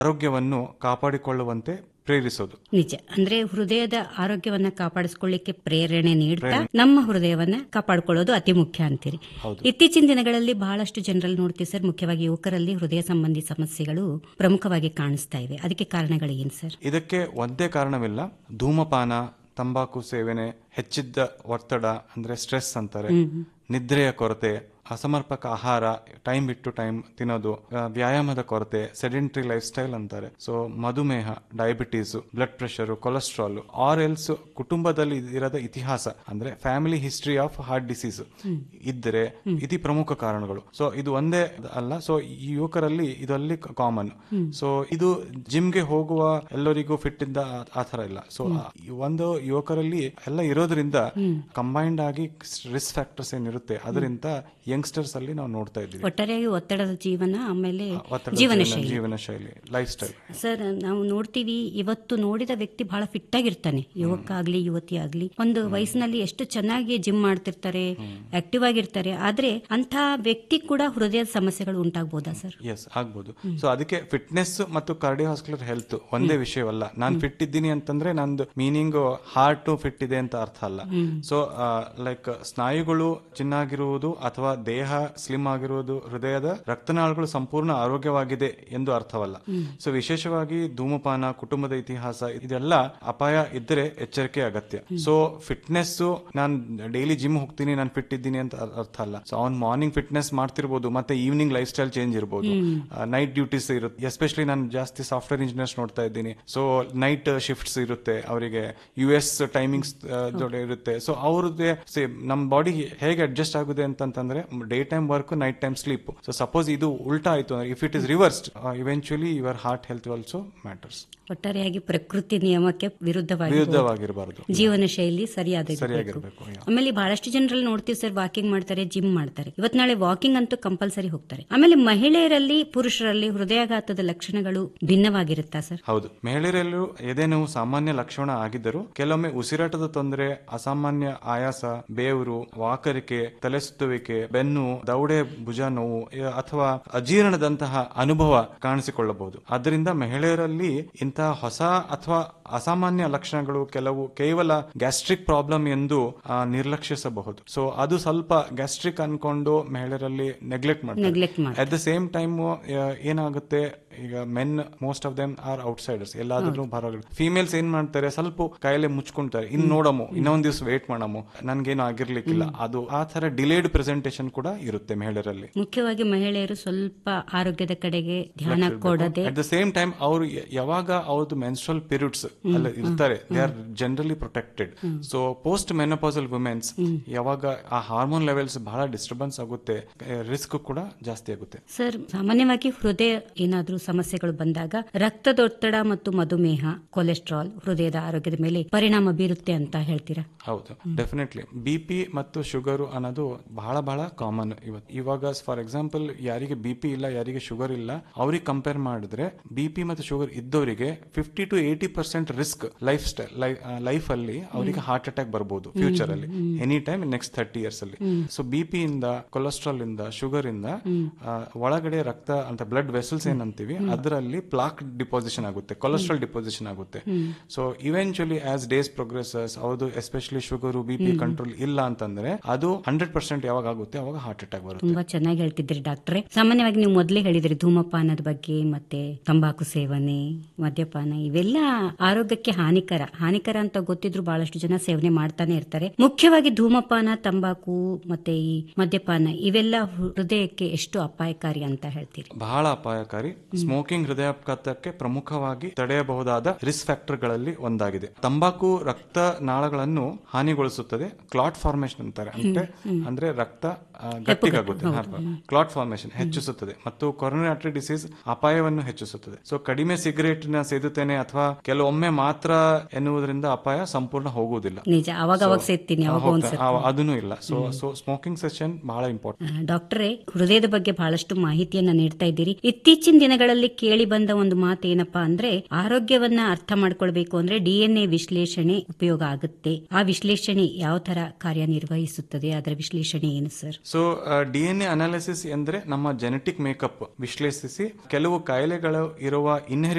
ಆರೋಗ್ಯವನ್ನು ಕಾಪಾಡಿಕೊಳ್ಳುವಂತೆ ಪ್ರೇರಿಸೋದು ನಿಜ ಅಂದ್ರೆ ಹೃದಯದ ಆರೋಗ್ಯವನ್ನ ಕಾಪಾಡಿಸ್ಕೊಳ್ಳಿಕ್ಕೆ ಪ್ರೇರಣೆ ನೀಡ್ತಾ ನಮ್ಮ ಹೃದಯವನ್ನ ಕಾಪಾಡಿಕೊಳ್ಳೋದು ಅತಿ ಮುಖ್ಯ ಅಂತೀರಿ ಇತ್ತೀಚಿನ ದಿನಗಳಲ್ಲಿ ಬಹಳಷ್ಟು ಜನರಲ್ಲಿ ನೋಡ್ತೀವಿ ಸರ್ ಮುಖ್ಯವಾಗಿ ಯುವಕರಲ್ಲಿ ಹೃದಯ ಸಂಬಂಧಿ ಸಮಸ್ಯೆಗಳು ಪ್ರಮುಖವಾಗಿ ಕಾಣಿಸ್ತಾ ಇವೆ ಅದಕ್ಕೆ ಕಾರಣಗಳು ಏನ್ ಸರ್ ಇದಕ್ಕೆ ಒಂದೇ ಕಾರಣವಿಲ್ಲ ಧೂಮಪಾನ ತಂಬಾಕು ಸೇವನೆ ಹೆಚ್ಚಿದ್ದ ಒತ್ತಡ ಅಂದ್ರೆ ಸ್ಟ್ರೆಸ್ ಅಂತಾರೆ ನಿದ್ರೆಯ ಕೊರತೆ ಅಸಮರ್ಪಕ ಆಹಾರ ಟೈಮ್ ಬಿಟ್ಟು ಟೈಮ್ ತಿನ್ನೋದು ಆ, ವ್ಯಾಯಾಮದ ಕೊರತೆ ಸೆಡೆಂಟ್ರಿ ಲೈಫ್ ಸ್ಟೈಲ್ ಅಂತಾರೆ ಸೊ ಮಧುಮೇಹ diabetes blood pressure cholesterol or else ಕುಟುಂಬದಲ್ಲಿ ಇರದ ಇತಿಹಾಸ ಅಂದ್ರೆ family history of heart disease ಇದ್ದರೆ ಇದು ಪ್ರಮುಖ ಕಾರಣಗಳು ಸೊ ಇದು ಒಂದೇ ಅಲ್ಲ ಸೊ ಈ ಯುವಕರಲ್ಲಿ ಇದರಲ್ಲಿ ಕಾಮನ್ ಸೊ ಇದು ಜಿಮ್ಗೆ ಹೋಗುವ ಎಲ್ಲರಿಗೂ ಫಿಟ್ ಇದ್ದ ಆ- ಆ ತರ ಇಲ್ಲ ಸೊ ಒಂದು ಯುವಕರಲ್ಲಿ ಎಲ್ಲ ಇರೋದ್ರಿಂದ ಕಂಬೈನ್ಡ್ ಆಗಿ ರಿಸ್ಕ್ ಫ್ಯಾಕ್ಟರ್ಸ್ ಏನಿರುತ್ತೆ ಅದರಿಂದ ಯಂಗ್ಸ್ಟರ್ಸ್ ಅಲ್ಲಿ ನಾವು ನೋಡ್ತಾ ಇದ್ದೀವಿ ಒಟ್ಟಾರೆಯಾಗಿ ಒತ್ತಡದ ಜೀವನ ಆಮೇಲೆ ಒತ್ತಡದ ಜೀವನ ಜೀವನ- ಶೈಲಿ ಜೀವನ ಶೈಲಿ ಲೈಫ್ ಸ್ಟೈಲ್ ಸರ್ ನಾವು ನೋಡ್ತೀವಿ ಇವತ್ತು ನೋಡಿದ ವ್ಯಕ್ತಿ ಬಹಳ ಫಿಟ್ ಆಗಿರ್ತಾನೆ ಯುವಕ ಆಗ್ಲಿ ಯುವತಿ ಆಗ್ಲಿ ಒಂದು ವಯಸ್ಸಿನಲ್ಲಿ ಎಷ್ಟು ಚೆನ್ನಾಗಿ ಜಿಮ್ ಮಾಡ್ತಿರ್ತಾರೆ ಆಕ್ಟಿವ್ ಆಗಿರ್ತಾರೆ ಆದ್ರೆ ಅಂತ ವ್ಯಕ್ತಿ ಕೂಡ ಹೃದಯದ ಸಮಸ್ಯೆಗಳು ಉಂಟಾಗಬಹುದಾ ಸರ್ ಎಸ್ ಆಗ್ಬೋದು ಸೊ ಅದಕ್ಕೆ ಫಿಟ್ನೆಸ್ ಮತ್ತು ಕಾರ್ಡಿಯೋವಾಸ್ಕ್ಯುಲರ್ ಹೆಲ್ತ್ ಒಂದೇ ವಿಷಯವಲ್ಲ ನಾನು ಫಿಟ್ ಇದ್ದೀನಿ ಅಂತಂದ್ರೆ ನಂದು ಮೀನಿಂಗ್ ಹಾರ್ಟ್ ಫಿಟ್ ಇದೆ ಅಂತ ಅರ್ಥ ಅಲ್ಲ ಸೊ ಲೈಕ್ ಸ್ನಾಯುಗಳು ಚೆನ್ನಾಗಿರುವುದು ಅಥವಾ ದೇಹ ಸ್ಲಿಮ್ ಆಗಿರುವುದು ಹೃದಯದ ರಕ್ತನಾಳಗಳು ಸಂಪೂರ್ಣ ಆರೋಗ್ಯವಾಗಿದೆ ಎಂದು ಅರ್ಥವಲ್ಲ ಸೊ ವಿಶೇಷವಾಗಿ ಧೂಮಪಾನ ಕುಟುಂಬದ ಇತಿಹಾಸ ಇದೆಲ್ಲ ಅಪಾಯ ಇದ್ದರೆ ಎಚ್ಚರಿಕೆ ಅಗತ್ಯ ಸೊ ಫಿಟ್ನೆಸ್ ನಾನು ಡೈಲಿ ಜಿಮ್ ಹೋಗ್ತೀನಿ ನಾನು ಫಿಟ್ ಇದ್ದೀನಿ ಅಂತ ಅರ್- ಅರ್ಥ ಅಲ್ಲ ಸೊ ಅವ್ನ್ ಮಾರ್ನಿಂಗ್ ಫಿಟ್ನೆಸ್ ಮಾಡ್ತಿರ್ಬೋದು ಮತ್ತೆ ಈವ್ನಿಂಗ್ ಲೈಫ್ ಸ್ಟೈಲ್ ಚೇಂಜ್ ಇರ್ಬೋದು ನೈಟ್ ಡ್ಯೂಟೀಸ್ ಇರುತ್ತೆ ಎಸ್ಪೆಷಲಿ ನಾನು ಜಾಸ್ತಿ ಸಾಫ್ಟ್ವೇರ್ ಇಂಜಿನಿಯರ್ಸ್ ನೋಡ್ತಾ ಇದ್ದೀನಿ ಸೊ ನೈಟ್ ಶಿಫ್ಟ್ಸ್ ಇರುತ್ತೆ ಅವರಿಗೆ ಯು ಎಸ್ ಟೈಮಿಂಗ್ಸ್ ಜೊತೆ ಇರುತ್ತೆ ಸೊ ಅವ್ರದ್ದೇ ನಮ್ಮ ಬಾಡಿ ಹೇಗೆ ಅಡ್ಜಸ್ಟ್ ಆಗುತ್ತೆ ಅಂತಂತಂದ್ರೆ day time work night time sleep so suppose ಇದು ಉಲ್ಟಾ ಆಯ್ತು ಅಂದ್ರೆ if it is reversed eventually your heart health also matters ಒಟ್ಟಾರೆಯಾಗಿ ಪ್ರಕೃತಿ ನಿಯಮಕ್ಕೆ ವಿರುದ್ಧವಾಗಿ ವಿರುದ್ಧವಾಗಿರಬಾರದು ಜೀವನ ಶೈಲಿ ಸರಿಯಾದ ಸರಿಯಾಗಿರ್ಬೇಕು yeah. ಆಮೇಲೆ ಬಹಳಷ್ಟು ಜನರಲ್ಲಿ ನೋಡ್ತೀವಿ ಸರ್ ವಾಕಿಂಗ್ ಮಾಡ್ತಾರೆ ಜಿಮ್ ಮಾಡ್ತಾರೆ ಇವತ್ ನಾಳೆ ವಾಕಿಂಗ್ ಅಂತೂ ಕಂಪಲ್ಸರಿ ಹೋಗ್ತಾರೆ ಆಮೇಲೆ ಮಹಿಳೆಯರಲ್ಲಿ ಪುರುಷರಲ್ಲಿ ಹೃದಯಾಘಾತದ ಲಕ್ಷಣಗಳು ಭಿನ್ನವಾಗಿರುತ್ತಾ ಸರ್ ಹೌದು ಮಹಿಳೆಯರಲ್ಲೂ ಎದೆ ನೋವು ಸಾಮಾನ್ಯ ಲಕ್ಷಣ ಆಗಿದ್ದರೂ ಕೆಲವೊಮ್ಮೆ ಉಸಿರಾಟದ ತೊಂದರೆ ಅಸಾಮಾನ್ಯ ಆಯಾಸ ಬೇವರು ವಾಕರಿಕೆ ತಲೆ ಸುತ್ತುವಿಕೆ ಬೆನ್ನು ದೌಡೆ ಭುಜ ನೋವು ಯ- ಅಥವಾ ಅಜೀರ್ಣದಂತಹ ಅನುಭವ ಕಾಣಿಸಿಕೊಳ್ಳಬಹುದು ಆದ್ದರಿಂದ ಮಹಿಳೆಯರಲ್ಲಿ ಇಂತಹ ಹೊಸ ಅಥವಾ ಅಸಾಮಾನ್ಯ ಲಕ್ಷಣಗಳು ಕೆಲವು ಕೇವಲ ಗ್ಯಾಸ್ಟ್ರಿಕ್ ಪ್ರಾಬ್ಲಮ್ ಎಂದು ಆ, ನಿರ್ಲಕ್ಷಿಸಬಹುದು ಸೊ ಅದು ಸ್ವಲ್ಪ ಗ್ಯಾಸ್ಟ್ರಿಕ್ ಅನ್ಕೊಂಡು ಮಹಿಳೆಯರಲ್ಲಿ ನೆಗ್ಲೆಕ್ಟ್ ಮಾಡ್ತಾರೆ ನೆಗ್ಲೆಕ್ಟ್ ಮಾಡಿ ಅಟ್ ದ ಸೇಮ್ ಟೈಮ್ ಏನಾಗುತ್ತೆ ಈಗ men most of them are outsiders ಎಲ್ಲಾದ್ರೂ ಹೊರಗಡೆ ಫಿಮೇಲ್ಸ್ ಏನ್ ಮಾಡ್ತಾರೆ ಸ್ವಲ್ಪ ಕಾಯಿಲೆ ಮುಚ್ಕೊಂತಾರೆ ಇನ್ ನೋಡಮು ಇನ್ನೊಂದ್ ದಿವಸ ವೇಟ್ ಮಾಡಮು ನನ್ಗೇನು ಆಗಿರ್ಲಿಕ್ಕಿಲ್ಲ ಅದು ಆ ತರ ಡಿಲೇಡ್ ಪ್ರೆಸೆಂಟೇಶನ್ ಕೂಡ ಇರುತ್ತೆ ಮಹಿಳೆಯರಲ್ಲಿ ಮುಖ್ಯವಾಗಿ ಮಹಿಳೆಯರು ಸ್ವಲ್ಪ ಆರೋಗ್ಯದ ಕಡೆಗೆ ಧ್ಯಾನ ಕೊಡದೆ ಅಟ್ ದ ಸೇಮ್ ಟೈಮ್ ಅವರು ಯಾವಾಗ ಅವ್ರದ್ದು ಮೆನ್ಸ್ಟ್ರಲ್ ಪೀರಿಯಡ್ಸ್ ಅಲ್ಲ ಇರ್ತಾರೆ they are generally protected so post menopausal womens ಯಾವಾಗ ಆ ಹಾರ್ಮೋನ್ ಲೆವೆಲ್ಸ್ ಬಹಳ ಡಿಸ್ಟರ್ಬೆನ್ಸ್ ಆಗುತ್ತೆ ರಿಸ್ಕ್ ಕೂಡ ಜಾಸ್ತಿ ಆಗುತ್ತೆ ಸರ್ ಸಾಮಾನ್ಯವಾಗಿ ಹೃದಯ ಏನಾದ್ರೂ ಸಮಸ್ಯೆಗಳು ಬಂದಾಗ ರಕ್ತದೊತ್ತಡ ಮತ್ತು ಮಧುಮೇಹ ಕೊಲೆಸ್ಟ್ರಾಲ್ ಹೃದಯದ ಆರೋಗ್ಯದ ಮೇಲೆ ಪರಿಣಾಮ ಬೀರುತ್ತೆ ಅಂತ ಹೇಳ್ತೀರಾ ಹೌದು ಡೆಫಿನೆಟ್ಲಿ ಬಿ ಪಿ ಮತ್ತು ಶುಗರು ಅನ್ನೋದು ಬಹಳ ಬಹಳ ಕಾಮನ್ ಇವತ್ತು ಇವಾಗ ಫಾರ್ ಎಕ್ಸಾಂಪಲ್ ಯಾರಿಗೆ ಬಿ ಪಿ ಇಲ್ಲ ಯಾರಿಗೆ ಶುಗರ್ ಇಲ್ಲ ಅವ್ರಿಗೆ ಕಂಪೇರ್ ಮಾಡಿದ್ರೆ ಬಿ ಪಿ ಮತ್ತು ಶುಗರ್ ಇದ್ದವರಿಗೆ fifty to eighty percent risk lifestyle life ಅಲ್ಲಿ ಅವರಿಗೆ ಹಾರ್ಟ್ ಅಟ್ಯಾಕ್ ಬರ್ಬೋದು ಫ್ಯೂಚರ್ ಅಲ್ಲಿ any time next thirty years ಅಲ್ಲಿ ಸೊ ಬಿ ಪಿ ಇಂದ ಕೊಲೆಸ್ಟ್ರಾಲ್ ಇಂದ ಶುಗರ್ ಇಂದ ಆ, ಒಳಗಡೆ ರಕ್ತ ಅಂತ ಬ್ಲಡ್ ವೆಸಲ್ಸ್ ಏನಂತೀವಿ ಅದರಲ್ಲಿ ಪ್ಲಾಕ್ ಡಿಪೋಸಿಷನ್ ಆಗುತ್ತೆ ಕೊಲೆಸ್ಟ್ರಾಲ್ ಡಿಪೋಸಿಷನ್ ಆಗುತ್ತೆ so eventually as days progresses ಅವ್ರದ್ದು especially sugar B P control ಇಲ್ಲ ಅಂತಂದ್ರೆ ಅದು ಹಂಡ್ರೆಡ್ ಪರ್ಸೆಂಟ್ ಯಾವಾಗ ಆಗುತ್ತೆ ಅವಾಗ ಹಾರ್ಟ್ ಅಟ್ಯಾಕ್ ಬರುತ್ತೆ ತುಂಬಾ ಚೆನ್ನಾಗಿ ಹೇಳ್ತಿದ್ರಿ ಡಾಕ್ಟ್ರೆ ಸಾಮಾನ್ಯವಾಗಿ ನೀವು ಮೊದಲೇ ಹೇಳಿದ್ರಿ ಧೂಮಪಾನದ ಬಗ್ಗೆ ಮತ್ತೆ ತಂಬಾಕು ಸೇವನೆ ಮದ್ಯಪಾನ ಇವೆಲ್ಲ ಆರೋಗ್ಯಕ್ಕೆ ಹಾನಿಕರ ಹಾನಿಕರ ಅಂತ ಗೊತ್ತಿದ್ರು ಬಹಳಷ್ಟು ಜನ ಸೇವನೆ ಮಾಡ್ತಾನೆ ಇರ್ತಾರೆ ಮುಖ್ಯವಾಗಿ ಧೂಮಪಾನ ತಂಬಾಕು ಮತ್ತೆ ಈ ಮದ್ಯಪಾನ ಇವೆಲ್ಲ ಹೃದಯಕ್ಕೆ ಎಷ್ಟು ಅಪಾಯಕಾರಿ ಅಂತ ಹೇಳ್ತೀರಿ ಬಹಳ ಅಪಾಯಕಾರಿ ಸ್ಮೋಕಿಂಗ್ ಹೃದಯಾಘಾತಕ್ಕೆ ಪ್ರಮುಖವಾಗಿ ತಡೆಯಬಹುದಾದ ರಿಸ್ಕ್ ಫ್ಯಾಕ್ಟರ್ ಗಳಲ್ಲಿ ಒಂದಾಗಿದೆ ತಂಬಾಕು ರಕ್ತ ನಾಳಗಳನ್ನು ಹಾನಿಗೊಳಿಸುತ್ತದೆ ಕ್ಲಾಟ್ ಫಾರ್ಮೇಶನ್ ಅಂತಾರೆ ಅಂದ್ರೆ ಅಂದ್ರೆ ರಕ್ತ ಆ, ಗಟ್ಟಿಗಾಗುತ್ತೆ ಕ್ಲಾಟ್ ಫಾರ್ಮೇಶನ್ ಹೆಚ್ಚಿಸುತ್ತದೆ ಮತ್ತು ಕೊರೋನರಿ ಆರ್ಟರಿ ಡಿಸೀಸ್ ಅಪಾಯವನ್ನು ಹೆಚ್ಚಿಸುತ್ತದೆ ಸೊ ಕಡಿಮೆ ಸಿಗರೇಟ್ ನ ಸೇದುತ್ತೇನೆ ಅಥವಾ ಕೆಲವೊಮ್ಮೆ ಮಾತ್ರ ಎನ್ನುವುದರಿಂದ ಅಪಾಯ ಸಂಪೂರ್ಣ ಹೋಗುವುದಿಲ್ಲ ನಿಜ ಅವಾಗ ಅವಾಗ ಸೇರ್ತೀನಿ ಅವಾಗ ಹೋಗ್ತಾ- ಒಂದ್ಸತಿ ಆ- ಅದನ್ನೂ ಇಲ್ಲ ಸೊ ಸೊ ಸ್ಮೋಕಿಂಗ್ ಸೆಷನ್ ಬಹಳ ಇಂಪಾರ್ಟೆಂಟ್ ಆ, ಡಾಕ್ಟ್ರೇ ಹೃದಯದ ಬಗ್ಗೆ ಬಹಳಷ್ಟು ಮಾಹಿತಿಯನ್ನ ನೀಡ್ತಾ ಇದ್ದೀರಿ ಇತ್ತೀಚಿನ ದಿನಗಳಲ್ಲಿ ಮಾತುಗಳಲ್ಲಿ ಕೇಳಿ ಬಂದ ಒಂದು ಮಾತು ಏನಪ್ಪಾ ಅಂದ್ರೆ ಆರೋಗ್ಯವನ್ನ ಅರ್ಥ ಮಾಡ್ಕೊಳ್ಬೇಕು ಅಂದ್ರೆ ಡಿಎನ್ಎ ವಿಶ್ಲೇಷಣೆ ಉಪಯೋಗ ಆಗುತ್ತೆ ಆ ವಿಶ್ಲೇಷಣೆ ಯಾವ ತರ ಕಾರ್ಯನಿರ್ವಹಿಸುತ್ತದೆ ಅದರ ವಿಶ್ಲೇಷಣೆ ಏನು sir so D N A analysis ಅಂದ್ರೆ ನಮ್ಮ ಜೆನೆಟಿಕ್ ಮೇಕಪ್ ವಿಶ್ಲೇಷಿಸಿ ಕೆಲವು ಕಾಯಿಲೆಗಳು ಇರುವ ಇನ್ಹೆರಿಟ್